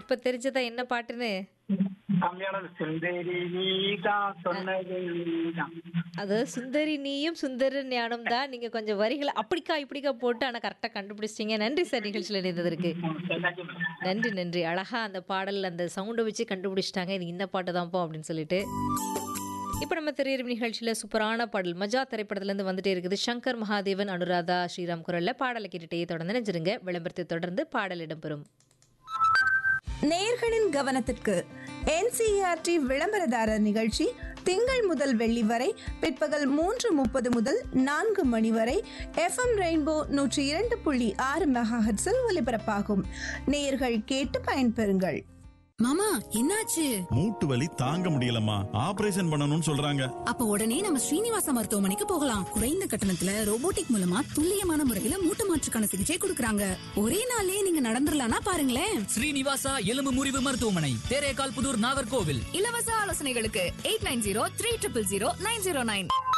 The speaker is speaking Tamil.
இப்ப தெரிஞ்சதா என்ன பாட்டுன்னு கம்மியான சுந்தரி நீதான் சொன்னது நீதான் அது சுந்தரி நீயும் சுந்தர ஞானம் தான் நீங்க கொஞ்சம் வரிகளை அப்படிக்கா இப்படிக்கா போட்டு ஆனா கரெக்டா கண்டுபிடிச்சிட்டீங்க நன்றி சார் நிகழ்ச்சியில் இணைந்ததற்கு தேங்க்யூ மேடம் நன்றி நன்றி அழகா அந்த பாடல் அந்த சவுண்டை வச்சு கண்டுபிடிச்சிட்டாங்க இது இந்த பாட்டு தான்ப்பா அப்படின்னு சொல்லிட்டு இப்போ நம்ம திரையரவு நிகழ்ச்சியில் சூப்பரான பாடல் மஜா திரைப்படத்துலேருந்து வந்துட்டே இருக்குது சங்கர் மகாதேவன் அனுராதா ஸ்ரீராம் குரலில் பாடலை கேட்டுட்டே தொடர்ந்து நினைச்சிருங்க விளம்பரத்தை தொடர்ந்து பாடல் இடம்பெறும் நேயர்களின் கவனத்திற்கு என்சிஆர்டி விளம்பரதாரர் நிகழ்ச்சி திங்கள் முதல் வெள்ளி வரை பிற்பகல் மூன்று முப்பது முதல் நான்கு மணி வரை எஃப்எம் ரெயின்போ நூற்றி இரண்டு புள்ளி ஆறு மெகாஹெட்ஸில் ஒலிபரப்பாகும் நேயர்கள் கேட்டு பயன்பெறுங்கள் மாமா என்னாச்சு மூட்டு வலி தாங்க முடியலம்மா ஆபரேஷன் பண்ணணும்னு சொல்றாங்க அப்ப உடனே நம்ம ஸ்ரீனிவாசா மருத்துவமனைக்கு போகலாம் குறைந்த கட்டணத்துல ரோபோட்டிக் மூலமா துல்லியமான முறையில மூட்டு மாற்றுக்கான சிகிச்சை கொடுக்கறாங்க ஒரே நாள்லயே நீங்க நடந்துடலாம்னா பாருங்களேன் ஸ்ரீனிவாசா எலும்பு முறிவு மருத்துவமனை தேரேகால் புதூர் நாகர்கோவில் இலவச ஆலோசனைகளுக்கு eight nine zero three triple zero nine zero nine